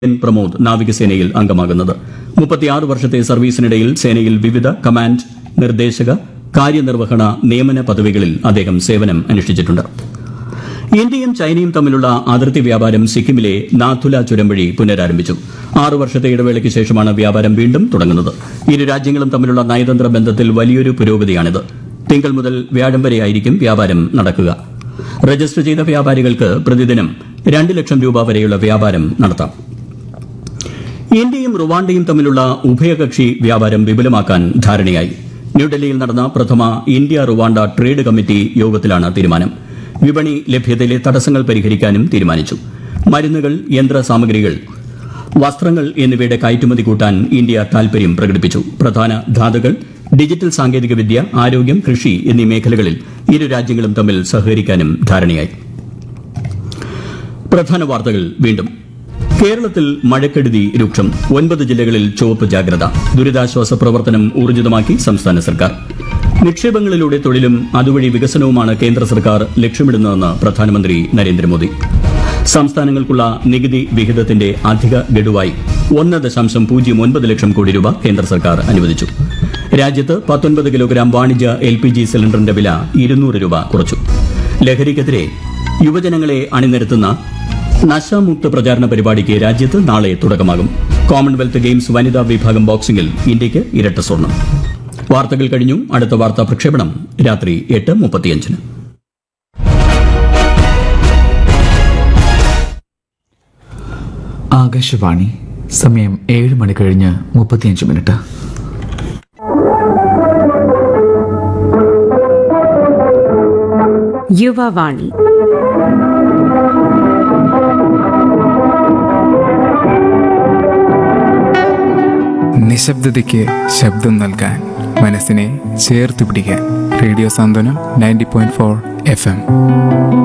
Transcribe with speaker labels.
Speaker 1: N Pramod നാവികസേനയിൽ അംഗമാകുന്നത് മുപ്പത്തിയാറ് വർഷത്തെ സർവീസിനിടയിൽ സേനയിൽ വിവിധ കമാൻഡ് നിർദ്ദേശക കാര്യനിർവഹണ നിയമന പദവികളിൽ അദ്ദേഹം സേവനം അനുഷ്ഠിച്ചിട്ടുണ്ട് ഇന്ത്യയും ചൈനയും തമ്മിലുള്ള അതിർത്തി വ്യാപാരം സിക്കിമിലെ നാഥുല ചുരം വഴി പുനരാരംഭിച്ചു ആറ് വർഷത്തെ ഇടവേളയ്ക്ക് ശേഷമാണ് വ്യാപാരം വീണ്ടും തുടങ്ങുന്നത് ഇരു രാജ്യങ്ങളും തമ്മിലുള്ള നയതന്ത്ര ബന്ധത്തിൽ വലിയൊരു പുരോഗതിയാണിത് തിങ്കൾ മുതൽ വ്യാഴം വരെയായിരിക്കും വ്യാപാരം നടക്കുക രജിസ്റ്റർ ചെയ്ത വ്യാപാരികൾക്ക് പ്രതിദിനം രണ്ട് ലക്ഷം രൂപ വരെയുള്ള വ്യാപാരം നടത്താം ഇന്ത്യയും റുവാണ്ടയും തമ്മിലുള്ള ഉഭയകക്ഷി വ്യാപാരം വിപുലമാക്കാൻ ധാരണയായി ന്യൂഡൽഹിയിൽ നടന്ന പ്രഥമ ഇന്ത്യ റുവാണ്ട ട്രേഡ് കമ്മിറ്റി യോഗത്തിലാണ് തീരുമാനം വിപണി ലഭ്യതയിലെ തടസ്സങ്ങൾ പരിഹരിക്കാനും തീരുമാനിച്ചു മരുന്നുകൾ യന്ത്ര സാമഗ്രികൾ വസ്ത്രങ്ങൾ എന്നിവയുടെ കയറ്റുമതി കൂട്ടാൻ ഇന്ത്യ താൽപര്യം പ്രകടിപ്പിച്ചു പ്രധാന ധാതുകൾ ഡിജിറ്റൽ സാങ്കേതികവിദ്യ ആരോഗ്യം കൃഷി എന്നീ മേഖലകളിൽ ഇരു രാജ്യങ്ങളും തമ്മിൽ സഹകരിക്കാനും ധാരണയായി പ്രധാന വാർത്തകൾ വീണ്ടും കേരളത്തിൽ മഴക്കെടുതി രൂക്ഷം ഒൻപത് ജില്ലകളിൽ ചുവപ്പ് ജാഗ്രത ദുരിതാശ്വാസ പ്രവർത്തനം ഊർജിതമാക്കി സംസ്ഥാന സർക്കാർ നിക്ഷേപങ്ങളിലൂടെ തൊഴിലും അതുവഴി വികസനവുമാണ് കേന്ദ്ര സർക്കാർ ലക്ഷ്യമിടുന്നതെന്ന് പ്രധാനമന്ത്രി നരേന്ദ്രമോദി സംസ്ഥാനങ്ങൾക്കുള്ള നികുതി വിഹിതത്തിന്റെ അധിക ഗഡുവായി ഒന്ന് ദശാംശം പൂജ്യം ഒൻപത് ലക്ഷം കോടി രൂപ കേന്ദ്ര സർക്കാർ അനുവദിച്ചു രാജ്യത്ത് പത്തൊൻപത് കിലോഗ്രാം വാണിജ്യ എൽ പി ജി സിലിണ്ടറിന്റെ വില ഇരുന്നൂറ് രൂപ കുറച്ചു ലഹരിക്കെതിരെ യുവജനങ്ങളെ അണിനിരത്തുന്ന നശാമുക്ത പ്രചാരണ പരിപാടിക്ക് രാജ്യത്ത് നാളെ തുടക്കമാകും കോമൺവെൽത്ത് ഗെയിംസ് വനിതാ വിഭാഗം ബോക്സിംഗിൽ ഇന്ത്യയ്ക്ക് ഇരട്ട സ്വർണം വാർത്തകൾ കഴിഞ്ഞു അടുത്ത വാർത്താ പ്രക്ഷേപണം രാത്രി എട്ട് മുപ്പത്തിയഞ്ചിന്
Speaker 2: ആകാശവാണി സമയം ഏഴ് മണി കഴിഞ്ഞ് മുപ്പത്തിയഞ്ച് മിനിറ്റ്
Speaker 3: യുവവാണി
Speaker 4: നിശബ്ദതയ്ക്ക് ശബ്ദം നൽകാൻ മനസ്സിനെ ചേർത്ത് പിടിക്കാൻ radio Santhwanam ninety point four F M